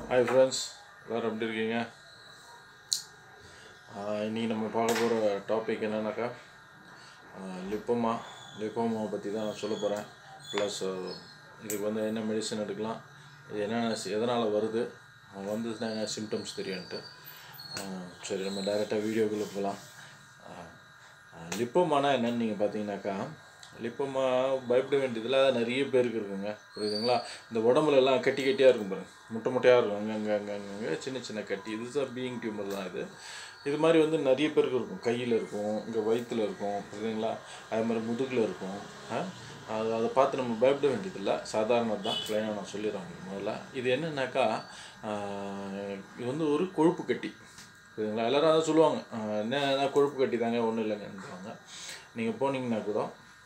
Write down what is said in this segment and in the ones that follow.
Hi friends எல்லோரும் எப்படி இருக்கீங்க ஆஹ் இன்னைக்கு நம்ம பார்க்க போகிற டாபிக் என்னன்னாக்கா லிப்போமா லிப்போமாவை பற்றி தான் நான் சொல்ல போகிறேன் ப்ளஸ் இதுக்கு வந்து என்ன மெடிசன் எடுக்கலாம் இது என்னென்ன எதனால் வருது வந்து என்ன சிம்டம்ஸ் தெரியும்ன்ட்டு ஆஹ் சரி நம்ம டைரெக்டாக வீடியோக்குள்ளே போகலாம் லிப்போமானா என்னன்னு நீங்கள் பார்த்தீங்கன்னாக்கா லிப்போமா பயப்பட வேண்டியதில் நிறைய பேருக்கு இருக்குங்க புரியுதுங்களா இந்த உடம்புல எல்லாம் கட்டி கட்டியாக இருக்கும் பாருங்க முட்டை முட்டையாக இருக்கும் அங்கே அங்கே அங்கே அங்கங்கே சின்ன சின்ன கட்டி இது தான் பீயிங் டியூமர் தான் இது இது மாதிரி வந்து நிறைய பேருக்கு இருக்கும் கையில் இருக்கும் இங்கே வயிற்றுல இருக்கும் புரியுதுங்களா அது மாதிரி முதுகில் இருக்கும் ஆ? அது அதை பார்த்து நம்ம பயப்பட வேண்டியதில்லை சாதாரணது தான் ப்ளைனாக நான் சொல்லிடுறேன் உங்களுக்கு முதல்ல இது என்னன்னாக்கா ஆஹ், இது வந்து ஒரு கொழுப்பு கட்டி புரியுதுங்களா எல்லாரும் அதான் சொல்லுவாங்க ஆஹ், என்ன என்ன கொழுப்பு கட்டி தாங்க ஒன்றும் இல்லைங்கன்றாங்க நீங்கள் போனீங்கன்னா கூட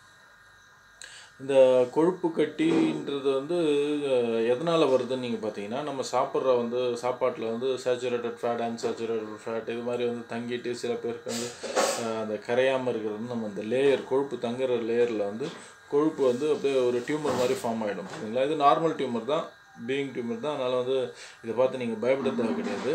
இந்த கொழுப்பு கட்டின்றது வந்து எதனால் வருதுன்னு நீங்கள் பார்த்தீங்கன்னா நம்ம சாப்பிட்ற வந்து சாப்பாட்டில் வந்து சேச்சுரேட்டட் ஃபேட் அன்சேச்சுரேட்டட் ஃபேட் இது மாதிரி வந்து தங்கிட்டு சில பேருக்கு வந்து அஹ், அந்த கரையாமல் இருக்கிறது நம்ம இந்த லேயர் கொழுப்பு தங்குற லேயரில் வந்து கொழுப்பு வந்து அப்படியே ஒரு டியூமர் மாதிரி ஃபார்ம் ஆகிடும் சரிங்களா இது நார்மல் டியூமர் தான் பீயிங் டியூமர் தான் அதனால் வந்து இதை பார்த்து நீங்கள் பயப்பட தேவை கிடையாது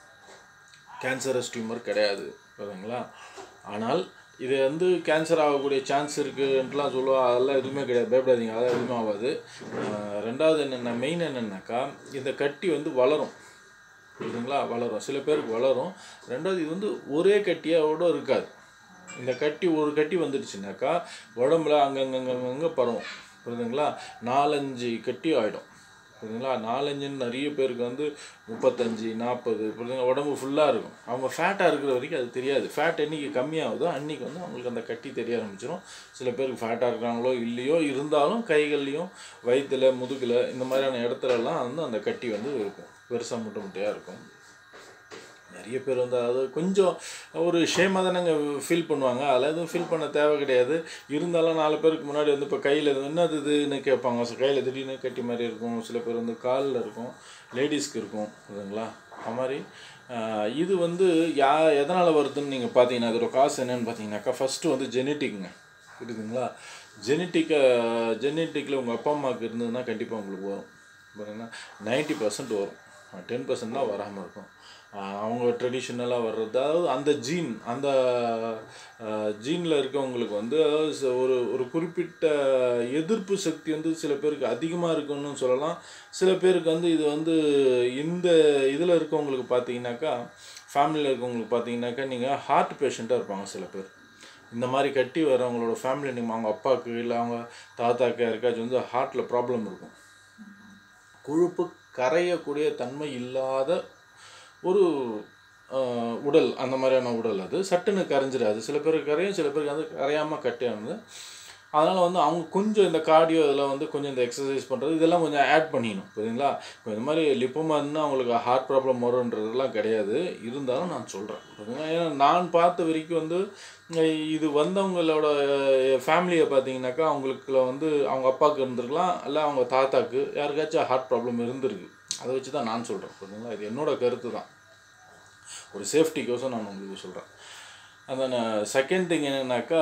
கேன்சரஸ் டியூமர் கிடையாது புரியுதுங்களா ஆனால் இது வந்து கேன்சர் ஆகக்கூடிய சான்ஸ் இருக்குன்ட்டுலாம் சொல்லுவா அதெல்லாம் எதுவுமே கிடையாது பயப்படாதீங்க அதெல்லாம் எதுவுமே ஆகாது ஆஹ் ரெண்டாவது என்னென்ன மெயின் என்னென்னாக்கா இந்த கட்டி வந்து வளரும் புரியுதுங்களா வளரும் சில பேருக்கு வளரும் ரெண்டாவது இது வந்து ஒரே கட்டியோட இருக்காது இந்த கட்டி ஒரு கட்டி வந்துடுச்சுனாக்கா உடம்புல அங்கங்கங்கங்க பரவும் புரியுதுங்களா நாலஞ்சு கட்டி ஆகிடும் புரியுதுங்களா நாலஞ்சுன்னு நிறைய பேருக்கு வந்து முப்பத்தஞ்சு நாற்பது புரியுதுங்களா உடம்பு ஃபுல்லாக இருக்கும் அவங்க ஃபேட்டாக இருக்கிற வரைக்கும் அது தெரியாது ஃபேட் என்னைக்கு கம்மியாகுதோ அன்றைக்கி வந்து அவங்களுக்கு அந்த கட்டி தெரிய ஆரம்பிச்சிடும் சில பேருக்கு ஃபேட்டாக இருக்கிறாங்களோ இல்லையோ இருந்தாலும் கைகள்லையும் வயிற்றுல முதுகில் இந்த மாதிரியான இடத்துலலாம் வந்து அந்த கட்டி வந்து இருக்கும் பெருசாக முட்டை முட்டையாக இருக்கும் நிறைய பேர் வந்து அது கொஞ்சம் ஒரு ஷேமாக தானேங்க ஃபீல் பண்ணுவாங்க அதில் எதுவும் ஃபீல் பண்ண தேவை கிடையாது இருந்தாலும் நாலு பேருக்கு முன்னாடி வந்து இப்போ கையில் என்னது இதுன்னு கேட்பாங்க ஸோ கையில் திடீர்னு கட்டி மாதிரி இருக்கும் சில பேர் வந்து காலில் இருக்கும் லேடிஸ்க்கு இருக்கும் புரியுதுங்களா அது மாதிரி ஆஹ், இது வந்து யா எதனால் வருதுன்னு நீங்கள் பார்த்தீங்கன்னா அதோட காசு என்னன்னு பார்த்தீங்கன்னாக்கா ஃபஸ்ட்டு வந்து ஜெனட்டிக்ங்க புரியுதுங்களா ஜெனட்டிக்கை ஜெனட்டிக்கில் உங்கள் அப்பா அம்மாவுக்கு இருந்ததுன்னா கண்டிப்பாக உங்களுக்கு வரும் பாருங்கன்னா நைன்ட்டி பர்சன்ட் வரும் டென் பர்சன்ட் தான் வராமல் இருக்கும் ஆஹ் அவங்க ட்ரெடிஷ்னலாக வர்றது அதாவது அந்த ஜீன் அந்த ஜீனில் இருக்கவங்களுக்கு வந்து அதாவது ச- ஒரு ஒரு குறிப்பிட்ட எதிர்ப்பு சக்தி வந்து சில பேருக்கு அதிகமாக இருக்குன்னு சொல்லலாம் சில பேருக்கு வந்து இது வந்து இந்த இதில் இருக்கவங்களுக்கு பார்த்தீங்கன்னாக்கா ஃபேமிலியில் இருக்கவங்களுக்கு பார்த்தீங்கன்னாக்கா நீங்கள் ஹார்ட் பேஷண்ட்டாக இருப்பாங்க சில பேர் இந்த மாதிரி கட்டி வரவங்களோட ஃபேமிலி நீங்கள் அவங்க அப்பாவுக்கு இல்லை அவங்க தாத்தாக்கு யாருக்காச்சும் வந்து ஹார்ட்டில் ப்ராப்ளம் இருக்கும் கொழுப்பு கரையக்கூடிய தன்மை இல்லாத ஒரு ஆஹ், உடல் அந்த மாதிரியான உடல் அது சட்டுன்னு கரைஞ்சிடாது சில பேருக்கு கரையும் சில பேருக்கு வந்து கரையாமல் கட்டியானது அதனால் வந்து அவங்க கொஞ்சம் இந்த கார்டியோ இதெல்லாம் வந்து கொஞ்சம் இந்த எக்ஸசைஸ் பண்ணுறது இதெல்லாம் கொஞ்சம் ஆட் பண்ணிக்கணும் புரியுதுங்களா இப்போ இந்த மாதிரி லிப்போமா இருந்தால் அவங்களுக்கு ஹார்ட் ப்ராப்ளம் வரும்ன்றதெல்லாம் கிடையாது இருந்தாலும் நான் சொல்கிறேன் புரியுதுங்களா ஏன்னா நான் பார்த்த வரைக்கும் வந்து அஹ், இது வந்தவங்களோட ஃபேமிலியை பார்த்தீங்கன்னாக்கா அவங்களுக்குள்ள வந்து அவங்க அப்பாவுக்கு இருந்திருக்கலாம் இல்லை அவங்க தாத்தாக்கு யாருக்காச்சும் ஹார்ட் ப்ராப்ளம் இருந்திருக்கு அதை வச்சு தான் நான் சொல்கிறேன் புரியுதுங்களா இது என்னோட கருத்து தான் ஒரு சேஃப்டிக்கோசம் நான் உங்களுக்கு சொல்கிறேன் அந்த செகண்ட் திங் என்னன்னாக்கா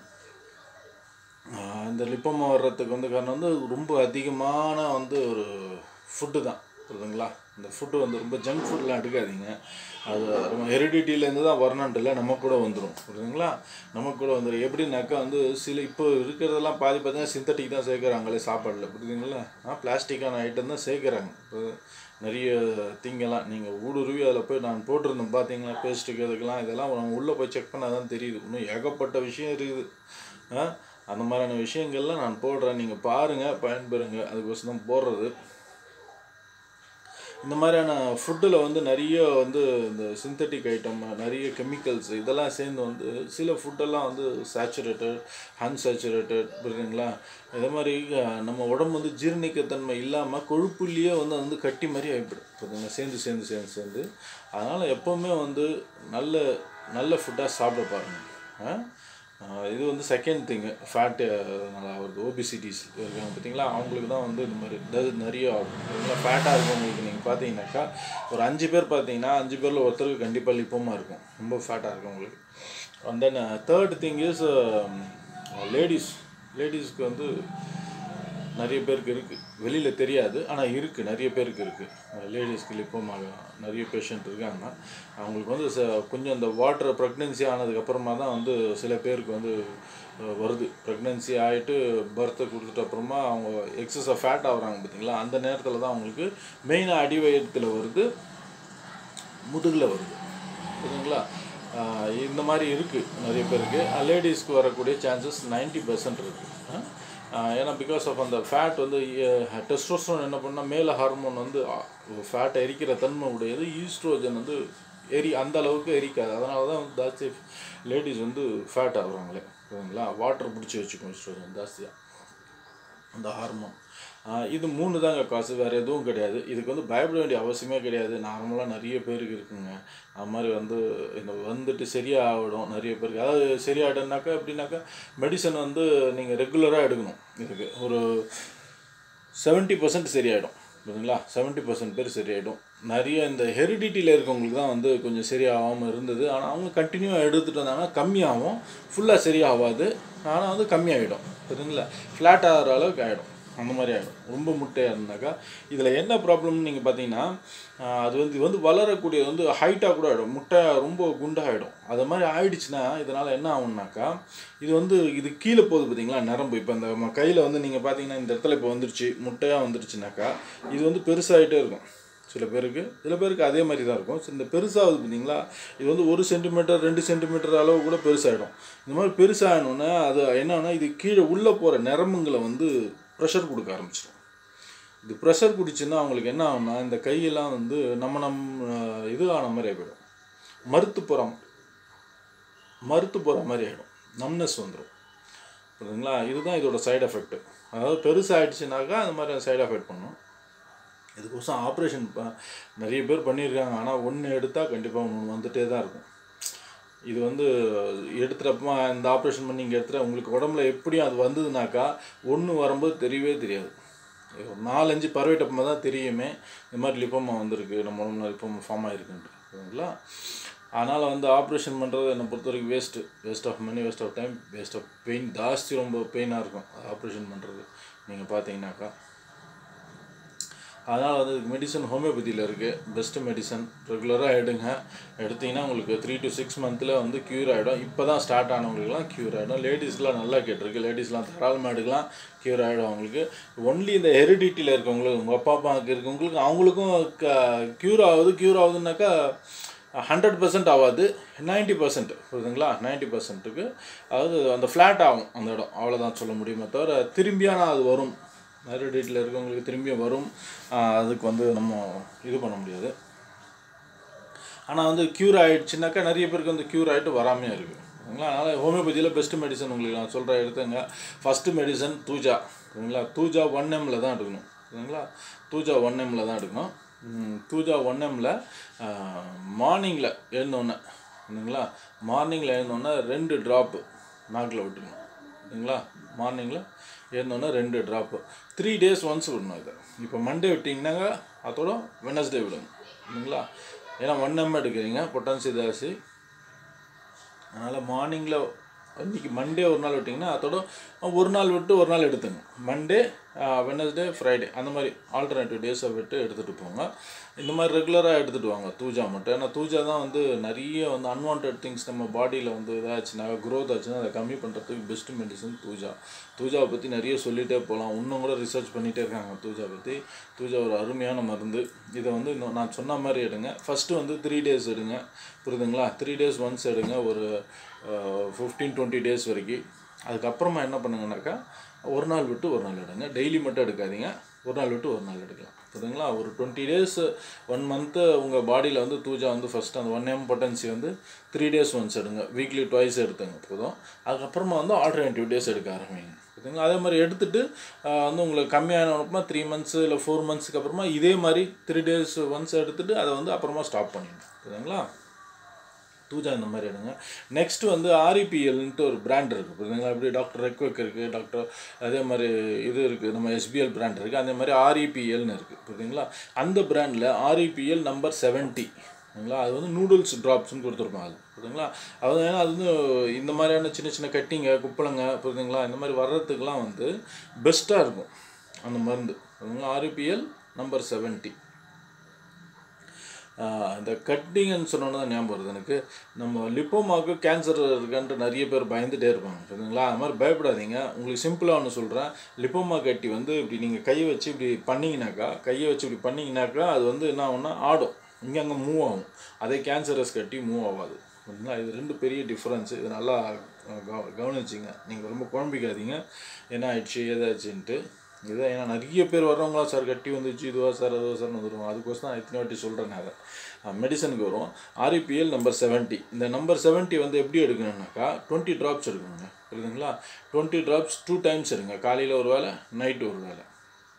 ஆஹ் இந்த லிப்போமா வர்றதுக்கு வந்து காரணம் வந்து ரொம்ப அதிகமான வந்து ஒரு ஃபுட்டு தான் புரியுதுங்களா இந்த ஃபுட்டு வந்து ரொம்ப ஜங்க் ஃபுட்லாம் எடுக்காதீங்க அது ரொம்ப ஹெரிடிட்டிலேருந்து தான் வரணுன்ட்டு இல்லை நம்ம கூட வந்துடும் புரியுதுங்களா நம்ம கூட வந்துடும் எப்படின்னாக்கா வந்து சில இப்போ இருக்கிறதெல்லாம் பாதி பார்த்தீங்கன்னா சிந்தட்டிக் தான் சேர்க்குறாங்களே சாப்பாடில் புரியுதுங்களா ஆ பிளாஸ்டிக்கான ஐட்டம் தான் சேர்க்குறாங்க இப்போ நிறைய திங்கெல்லாம் நீங்கள் ஊடுருவி அதில் போய் நான் போட்டிருந்தேன் பார்த்தீங்களா பேஸ்ட்டுக்கு அதுக்கெல்லாம் இதெல்லாம் நம்ம உள்ளே போய் செக் பண்ணால் தான் தெரியுது இன்னும் ஏகப்பட்ட விஷயம் இருக்குது ஆ அந்த மாதிரியான விஷயங்கள்லாம் நான் போடுறேன் நீங்கள் பாருங்கள் பயன்பெறுங்க அதுக்கோசம் தான் போடுறது இந்த மாதிரியான ஃபுட்டில் வந்து நிறைய வந்து இந்த சிந்தட்டிக் ஐட்டம் நிறைய கெமிக்கல்ஸ் இதெல்லாம் சேர்ந்து வந்து சில ஃபுட்டெல்லாம் வந்து சேச்சுரேட்டட் அன்சேச்சுரேட்டட் புரியுதுங்களா இதே மாதிரி அஹ், நம்ம உடம்பு வந்து ஜீரணிக்கத்தன்மை இல்லாமல் கொழுப்புலேயே வந்து அது வந்து கட்டி மாதிரி ஆகிடும் புரியுதுங்களா சேர்ந்து சேர்ந்து சேர்ந்து சேர்ந்து அதனால் எப்போவுமே வந்து நல்ல நல்ல ஃபுட்டாக சாப்பிட பாருங்கள் ஆஹ் இது வந்து செகண்ட் திங்கு ஃபேட்டு நல்லா வருது ஓபிசிட்டிஸ் இருக்காங்க பார்த்தீங்களா அவங்களுக்கு தான் வந்து இந்த மாதிரி அதாவது நிறைய ஆகும் சரிங்களா ஃபேட்டாக இருக்கவங்களுக்கு நீங்கள் பார்த்தீங்கன்னாக்கா ஒரு அஞ்சு பேர் பார்த்தீங்கன்னா அஞ்சு பேரில் ஒருத்தருக்கு கண்டிப்பாக லிப்பமாக இருக்கும் ரொம்ப ஃபேட்டாக இருக்கவங்களுக்கு and then third thing is ladies லேடிஸ்க்கு வந்து நிறைய பேருக்கு இருக்குது வெளியில் தெரியாது ஆனால் இருக்குது நிறைய பேருக்கு இருக்குது லேடிஸ்க்கு லிப்போமாக நிறைய பேஷண்ட் இருக்காங்க அவங்களுக்கு வந்து ச கொஞ்சம் அந்த வாட்டர் ப்ரெக்னென்சி ஆனதுக்கப்புறமா தான் வந்து சில பேருக்கு வந்து அஹ், வருது ப்ரெக்னென்சி ஆகிட்டு பர்த்தை கொடுத்துட்ட அப்புறமா அவங்க எக்ஸஸாக ஃபேட் ஆகுறாங்க பார்த்தீங்களா அந்த நேரத்தில் தான் அவங்களுக்கு மெயினாக அடிவயத்தில் வருது முதுகில் வருது புரியுதுங்களா ஆஹ் இந்த மாதிரி இருக்குது நிறைய பேருக்கு லேடிஸ்க்கு வரக்கூடிய சான்சஸ் 90% பர்சன்ட் இருக்குது ஏன்னா பிகாஸ் ஆஃப் அந்த ஃபேட் வந்து டெஸ்டோஸ்டரோன் என்ன பண்ணால் மேலே ஹார்மோன் வந்து ஃபேட்டை எரிக்கிற தன்மை உடையது ஈஸ்ட்ரோஜன் வந்து எரி அந்த அளவுக்கு எரிக்காது அதனால தான் வந்து ஜாஸ்தி லேடிஸ் வந்து ஃபேட் ஆகுறாங்களே புரியுதுங்களா வாட்டர் பிடிச்சி வச்சுக்கும் ஈஸ்ட்ரோஜன் ஜாஸ்தியாக அந்த ஹார்மோன் இது மூணு தாங்க காசு வேறு எதுவும் கிடையாது இதுக்கு வந்து பயப்பட வேண்டிய அவசியமே கிடையாது நார்மலாக நிறைய பேருக்கு இருக்குங்க அது மாதிரி வந்து இந்த வந்துட்டு சரியாகிடும் நிறைய பேருக்கு அதாவது சரியாயிடும்னாக்கா எப்படின்னாக்கா மெடிசன் வந்து நீங்கள் ரெகுலராக எடுக்கணும் இதுக்கு ஒரு செவன்ட்டி பர்சன்ட் சரியாயிடும் புரியுதுங்களா செவன்ட்டி பர்சன்ட் பேர் சரியாயிடும் நிறைய இந்த ஹெரிடிட்டியில் இருக்கவங்களுக்கு தான் வந்து கொஞ்சம் சரியாகாமல் இருந்தது ஆனால் அவங்க கண்டினியூவாக எடுத்துகிட்டு வந்தாங்கன்னா கம்மியாகும் ஃபுல்லாக சரியாகாது ஆனால் வந்து கம்மியாகிடும் புரியுதுங்களா ஃப்ளாட் ஆகிற அளவுக்கு ஆகிடும் அந்த மாதிரி ஆகிடும் ரொம்ப முட்டையாக இருந்தாக்கா இதில் என்ன ப்ராப்ளம்னு நீங்கள் பார்த்தீங்கன்னா ஆஹ் அது வந்து இது வந்து வளரக்கூடியது வந்து ஹைட்டாக கூட ஆகிடும் முட்டை ரொம்ப குண்டாகிடும் அது மாதிரி ஆயிடுச்சுன்னா இதனால் என்ன ஆகும்னாக்கா இது வந்து இது கீழே போகுது பார்த்தீங்களா நரம்பு இப்போ இந்த நம்ம கையில் வந்து நீங்கள் பார்த்தீங்கன்னா இந்த இடத்துல இப்போ வந்துருச்சு முட்டையாக வந்துருச்சுனாக்கா இது வந்து பெருசாகிட்டே இருக்கும் சில பேருக்கு சில பேருக்கு அதே மாதிரி தான் இருக்கும் சரி, இந்த பெருசாகுது பார்த்தீங்களா இது வந்து ஒரு சென்டிமீட்டர் ரெண்டு சென்டிமீட்டர் அளவு கூட பெருசாகிடும் இந்த மாதிரி பெருசாகணுன்னே அது என்னன்னா இது கீழே உள்ளே போகிற நரம்புங்களை வந்து ப்ரெஷர் கொடுக்க ஆரம்பிச்சிடும் இது ப்ரெஷர் குடிச்சுன்னா அவங்களுக்கு என்ன ஆகும்னா இந்த கையெல்லாம் வந்து நம்ம நம் அஹ், இது ஆன மாதிரி போயிடும் மறுத்து போகிற மறுத்து போகிற மாதிரி ஆகிடும் நம்னஸ் வந்துடும் புரியுதுங்களா இதுதான் இதோட சைடு எஃபெக்ட் அதாவது பெருசாகிடுச்சுனாக்கா அந்த மாதிரி சைடு எஃபெக்ட் பண்ணும் இதுக்கோசம் ஆப்ரேஷன் நிறைய பேர் பண்ணியிருக்காங்க ஆனால் ஒன்று எடுத்தால் கண்டிப்பாக ஒன்று வந்துட்டே தான் இருக்கும் இது வந்து எடுத்துகிறப்பமா இந்த ஆப்ரேஷன் பண்ணி இங்கே எடுத்துகிற உங்களுக்கு உடம்புல எப்படியும் அது வந்ததுனாக்கா ஒன்று வரும்போது தெரியவே தெரியாது ஒரு நாலஞ்சு பறவைட்டப்பமா தான் தெரியுமே இந்த மாதிரி லிப்போமா வந்திருக்கு நம்ம உடம்புல லிப்போமா ஃபார்ம் ஆகிருக்குன்ட்டு சரிங்களா அதனால் வந்து ஆப்ரேஷன் பண்ணுறது என்னை பொறுத்த வரைக்கும் waste waste of money waste of time waste of pain ஜாஸ்தி ரொம்ப பெயினாக இருக்கும் ஆப்ரேஷன் பண்ணுறது நீங்கள் பார்த்தீங்கன்னாக்கா அதனால் வந்து இதுக்கு மெடிசன் ஹோமியோபதியில் இருக்குது பெஸ்ட்டு மெடிசன் ரெகுலராக எடுங்க எடுத்தீங்கன்னா உங்களுக்கு த்ரீ டு சிக்ஸ் மந்தில் வந்து க்யூர் ஆகிடும் இப்போ தான் ஸ்டார்ட் ஆனவங்களுக்குலாம் க்யூர் ஆகிடும் லேடிஸ்லாம் நல்லா கேட்டிருக்கு லேடிஸ்லாம் தாராளமாக எடுக்கலாம் க்யூர் ஆகிடும் அவங்களுக்கு ஒன்லி இந்த ஹெரிடிட்டியில் இருக்கவங்களுக்கு உங்கள் அப்பா அம்மாவுக்கு இருக்கவங்களுக்கு அவங்களுக்கும் க க்யூர் ஆகுது க்யூர் ஆகுதுன்னாக்கா ஹண்ட்ரட் பர்சன்ட் ஆகாது நைன்ட்டி பர்சன்ட் புரியுதுங்களா நைன்ட்டி பர்சன்ட்டுக்கு அதாவது அந்த ஃப்ளாட் ஆகும் அந்த இடம் அவ்வளோதான் சொல்ல முடியுமே தவிர திரும்பியான அது வரும் ஹெரிடிட்டியில் இருக்கவங்களுக்கு திரும்பியும் வரும் ஆஹ் அதுக்கு வந்து நம்ம இது பண்ண முடியாது ஆனால் வந்து க்யூர் ஆகிடுச்சுனாக்கா நிறைய பேருக்கு வந்து க்யூர் ஆகிட்டு வராமையே இருக்குது சரிங்களா அதனால் ஹோமியோபதியில் பெஸ்ட்டு மெடிசன் உங்களுக்கு நான் சொல்கிற எடுத்துங்க ஃபஸ்ட்டு மெடிசன் தூஜா சரிங்களா தூஜா ஒன் எம்மில் தான் எடுக்கணும் சரிங்களா தூஜா ஒன் எம்மில் தான் எடுக்கணும் ம், தூஜா ஒன் எம்மில் மார்னிங்கில் எழுந்தோன்னே சரிங்களா மார்னிங்கில் எழுந்தோன்னே ரெண்டு ட்ராப்பு நாக்கில் விட்டுக்கணும் சரிங்களா மார்னிங்கில் எழுந்தோன்னே ரெண்டு ட்ராப்பு த்ரீ டேஸ் ஒன்ஸ் விடணும் இதை இப்போ மண்டே விட்டிங்கன்னாங்க அதோட வெனஸ்டே விடணும் சரிங்களா ஏன்னா ஒன் எம் எடுக்கிறீங்க பொட்டான்சி தாசி அதனால் மார்னிங்கில் இன்னைக்கு மண்டே ஒரு நாள் விட்டிங்கன்னா அதோட ஒரு நாள் விட்டு ஒரு நாள் எடுத்துங்க மண்டே வெனஸ்டே ஃப்ரைடே அந்த மாதிரி ஆல்டர்னேட்டிவ் டேஸை விட்டு எடுத்துகிட்டு போங்க இந்த மாதிரி ரெகுலராக எடுத்துகிட்டு வாங்க தூஜா மட்டும் ஏன்னா தூஜா தான் வந்து நிறைய வந்து அன்வான்ட் திங்ஸ் நம்ம பாடியில் வந்து இதாச்சுன்னா க்ரோத் ஆச்சுன்னா அதை கம்மி பண்ணுறதுக்கு பெஸ்ட் மெடிசன் தூஜா தூஜாவை பற்றி நிறைய சொல்லிகிட்டே போகலாம் இன்னும் கூட ரிசர்ச் பண்ணிகிட்டே இருக்காங்க தூஜா பற்றி தூஜா ஒரு அருமையான மருந்து இதை வந்து இன்னும் நான் சொன்ன மாதிரி எடுங்க ஃபஸ்ட்டு வந்து த்ரீ டேஸ் எடுங்க புரியுதுங்களா த்ரீ டேஸ் ஒன்ஸ் எடுங்க ஒரு ஃபிஃப்டீன் டுவெண்ட்டி டேஸ் வரைக்கும் அதுக்கப்புறமா என்ன பண்ணுங்கனாக்கா ஒரு நாள் விட்டு ஒரு நாள் எடுங்க டெய்லி மட்டும் எடுக்காதீங்க ஒரு நாள் விட்டு ஒரு நாள் எடுக்கலாம் புரியுதுங்களா ஒரு டுவெண்ட்டி டேஸ் ஒன் மந்த்து உங்கள் பாடியில் வந்து தூஜா வந்து ஃபஸ்ட்டு அந்த ஒன் எம் பொட்டன்சி வந்து த்ரீ டேஸ் ஒன்ஸ் எடுங்க வீக்லி ட்வைஸ் எடுத்துங்க போதும் அதுக்கப்புறமா வந்து ஆல்டர்னேட்டிவ் டேஸ் எடுக்க ஆரம்பிங்க புரியுதுங்களா அதே மாதிரி எடுத்துட்டு ஆஹ், வந்து உங்களுக்கு கம்மியான த்ரீ மந்த்ஸ் இல்லை ஃபோர் மந்த்ஸ்க்கு அப்புறமா இதே மாதிரி த்ரீ டேஸ் ஒன்ஸ் எடுத்துட்டு அதை வந்து அப்புறமா ஸ்டாப் பண்ணிடணும் புரியுதுங்களா தூஜா இந்த மாதிரி எடுங்க நெக்ஸ்ட் வந்து ஆர்இபிஎல்ன்ட்டு ஒரு பிராண்ட் இருக்குது புரியுதுங்களா இப்படி டாக்டர் ரெக்வெக் இருக்குது டாக்டர் அதே மாதிரி இது இருக்குது நம்ம எஸ்பிஎல் பிராண்ட் இருக்குது அதே மாதிரி ஆர்இபிஎல்னு இருக்குது புரியுதுங்களா அந்த பிராண்டில் ஆர்இபிஎல் நம்பர் செவன்ட்டி சரிங்களா அது வந்து நூடுல்ஸ் ட்ராப்ஸ்னு கொடுத்துருப்பாங்க அது புரியுதுங்களா அது ஏன்னா அது வந்து இந்த மாதிரியான சின்ன சின்ன கட்டிங்க குப்பளங்க புரியுதுங்களா இந்த மாதிரி வர்றதுக்கெலாம் வந்து பெஸ்ட்டாக இருக்கும் அந்த மருந்து ஆர்பிஎல் நம்பர் செவன்ட்டி இந்த கட்டிங்கன்னு சொன்னோன்னு தான் ஞாபகம் வருது எனக்கு நம்ம லிப்போமாவுக்கு கேன்சர் இருக்கான்ட்டு நிறைய பேர் பயந்துட்டே இருப்பாங்க சரிங்களா அது மாதிரி பயப்படாதீங்க உங்களுக்கு சிம்பிளாக ஒன்று சொல்கிறேன் லிப்போமா கட்டி வந்து இப்படி நீங்கள் கையை வச்சு இப்படி பண்ணிங்கனாக்கா கையை வச்சு இப்படி பண்ணிங்கனாக்கா அது வந்து என்ன ஆகும்னா ஆடும் இங்கே அங்கே மூவ் ஆகும் அதே கேன்சரஸ் கட்டி மூவ் ஆகாது சரிங்களா இது ரெண்டு பெரிய டிஃப்ரென்ஸ் இது நல்லா கவ- கவனிச்சிங்க நீங்கள் ரொம்ப குழம்பிக்காதீங்க என்ன ஆயிடுச்சு ஏதாச்சுன்ட்டு இதுதான் ஏன்னா நிறைய பேர் வர்றவங்களா சார் கட்டி வந்துச்சு இதுவா சார் அதுவா சார்னு வந்துருவோம் அதுக்கோசம் தான் இத்தனை வாட்டி சொல்கிறேன் நான் அதை மெடிசனுக்கு வரும் ஆர்இபிஎல் நம்பர் செவன்ட்டி இந்த நம்பர் செவன்ட்டி வந்து எப்படி எடுக்கணும்னாக்கா டுவெண்ட்டி ட்ராப்ஸ் எடுக்கணுங்க புரியுதுங்களா டுவெண்ட்டி ட்ராப்ஸ் டூ டைம்ஸ் எடுங்க காலையில் ஒரு வேளை நைட்டு ஒரு வேளை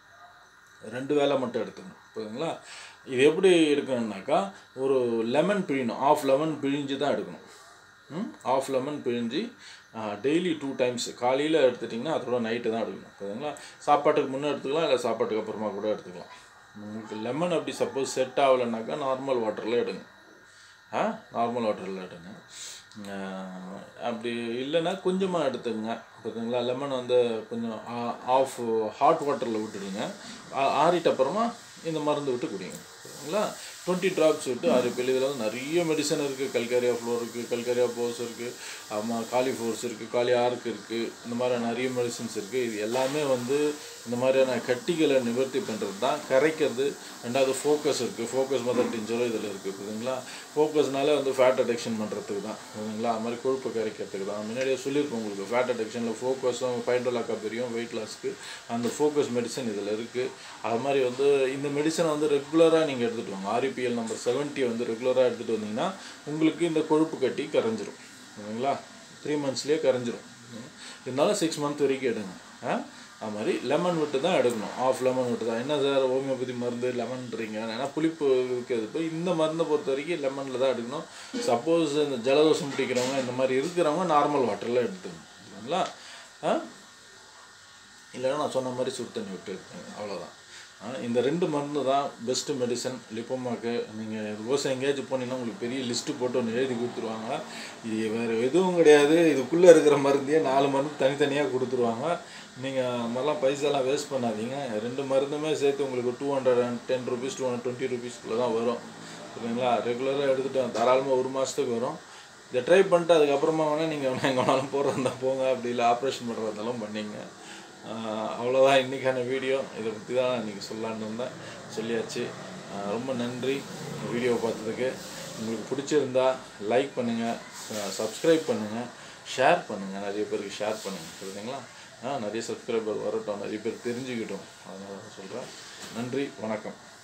ரெண்டு வேளை மட்டும் எடுத்துக்கணும் புரியுதுங்களா இது எப்படி எடுக்கணும்னாக்கா ஒரு லெமன் பிழியணும் ஆஃப் லெமன் பிழிஞ்சு தான் எடுக்கணும் ம் ஆஃப் லெமன் பிழிஞ்சு டெய்லி டூ டைம்ஸ் காலையில் எடுத்துட்டிங்கன்னா அதோட நைட்டு தான் எடுக்கணும் புரியுதுங்களா சாப்பாட்டுக்கு முன்னே எடுத்துக்கலாம் இல்லை சாப்பாட்டுக்கு அப்புறமா கூட எடுத்துக்கலாம் உங்களுக்கு லெமன் அப்படி சப்போஸ் செட் ஆகலைனாக்கா நார்மல் வாட்டரில் எடுங்க ஆ நார்மல் வாட்டரில் எடுங்க ஆஹ் அப்படி இல்லைன்னா கொஞ்சமாக எடுத்துங்க புரியுதுங்களா லெமன் வந்து கொஞ்சம் ஆஃப் ஹாட் வாட்டரில் விட்டுடுங்க ஆ- ஆறிட்ட அப்புறமா இந்த மருந்து விட்டு குடிங்க சரிங்களா டுவெண்ட்டி ட்ராப்ஸ் விட்டு ஆறு பிள்ளை இதில் வந்து நிறைய மெடிசன் இருக்குது கல்கரியா ஃப்ளோர் இருக்குது கல்கரியா போஸ் இருக்குது ஆமாம் காலி ஃபோர்ஸ் இருக்குது காலி ஆர்க் இருக்குது இந்த மாதிரி நிறைய மெடிசின்ஸ் இருக்குது இது எல்லாமே வந்து இந்த மாதிரியான கட்டிகளை நிவர்த்தி பண்ணுறது தான் கரைக்கிறது ரெண்டாவது ஃபோக்கஸ் இருக்குது ஃபோக்கஸ் மதர் டிஞ்சரும் இதில் இருக்குது புரியுதுங்களா ஃபோக்கஸ்னால வந்து ஃபேட் அடெக்ஷன் பண்ணுறதுக்கு தான் புரியுதுங்களா அது மாதிரி கொழுப்பு கரைக்கிறதுக்கு தான் முன்னாடியே சொல்லியிருக்கோம் உங்களுக்கு ஃபேட் அடெக்ஷனில் ஃபோக்கஸும் பைண்டோலாக்கா பெரியும் வெயிட் லாஸ்க்கு அந்த ஃபோக்கஸ் மெடிசன் இதில் இருக்குது அது மாதிரி வந்து இந்த மெடிசனை வந்து ரெகுலராக நீங்கள் எடுத்துகிட்டு வாங்க ஆர்இபிஎல் நம்பர் செவன்ட்டியை வந்து ரெகுலராக எடுத்துகிட்டு வந்தீங்கன்னா உங்களுக்கு இந்த கொழுப்பு கட்டி கரைஞ்சிரும் சரிங்களா த்ரீ மந்த்ஸ்லேயே கரைஞ்சிரும் இருந்தாலும் சிக்ஸ் மந்த் வரைக்கும் எடுங்க ஆ அது மாதிரி லெமன் விட்டு தான் எடுக்கணும் ஆஃப் லெமன் விட்டு தான் என்ன சார் ஹோமியோபதி மருந்து லெமன்றீங்க ஏன்னா புளிப்பு இருக்கிறது இப்போ இந்த மருந்தை பொறுத்த வரைக்கும் லெமனில் தான் எடுக்கணும் சப்போஸ் இந்த ஜலதோஷம் பிடிக்கிறவங்க இந்த மாதிரி இருக்கிறவங்க நார்மல் வாட்டரில் எடுத்துக்கணும் சரிங்களா ஆ இல்லைன்னா நான் சொன்ன மாதிரி சுடு தண்ணி விட்டு எடுத்துங்க அவ்வளோதான் ஆ, இந்த ரெண்டு மருந்து தான் பெஸ்ட்டு மெடிசன் லிப்போமாக்கு நீங்கள் விவசாயம் எங்கேயாச்சும் போனீங்கன்னா உங்களுக்கு பெரிய லிஸ்ட்டு போட்டு ஒன்று எழுதி கொடுத்துருவாங்க இது வேறு எதுவும் கிடையாது இதுக்குள்ளே இருக்கிற மருந்தையே நாலு மருந்து தனித்தனியாக கொடுத்துருவாங்க நீங்கள் மாதிரிலாம் பைசாலாம் வேஸ்ட் பண்ணாதீங்க ரெண்டு மருந்துமே சேர்த்து உங்களுக்கு two hundred and ten rupees two hundred twenty ருபீஸ்க்குள்ளே தான் வரும் சரிங்களா ரெகுலராக எடுத்துகிட்டு தாராளமாக ஒரு மாதத்துக்கு வரும் இதை ட்ரை பண்ணிட்டு அதுக்கப்புறமா வேணால் நீங்கள் வேணால் எங்கே வேணாலும் போகிறதா போங்க அப்படி இல்லை ஆப்ரேஷன் பண்ணுறதா இருந்தாலும் பண்ணிங்க ஆஹ் அவ்வளோதான் இன்றைக்கான வீடியோ இதை பற்றி தான் இன்றைக்கி சொல்லலான்னு இருந்தேன் சொல்லியாச்சு ஆஹ் ரொம்ப நன்றி வீடியோவை பார்த்ததுக்கு உங்களுக்கு பிடிச்சிருந்தா லைக் பண்ணுங்கள் சப்ஸ்கிரைப் பண்ணுங்கள் ஷேர் பண்ணுங்கள் நிறைய பேருக்கு ஷேர் பண்ணுங்கள் புரியுதுங்களா ஆ நிறைய சப்ஸ்கிரைபர் வரட்டும் நிறைய பேர் தெரிஞ்சுக்கிட்டோம் அதனால தான் சொல்கிறேன் நன்றி வணக்கம்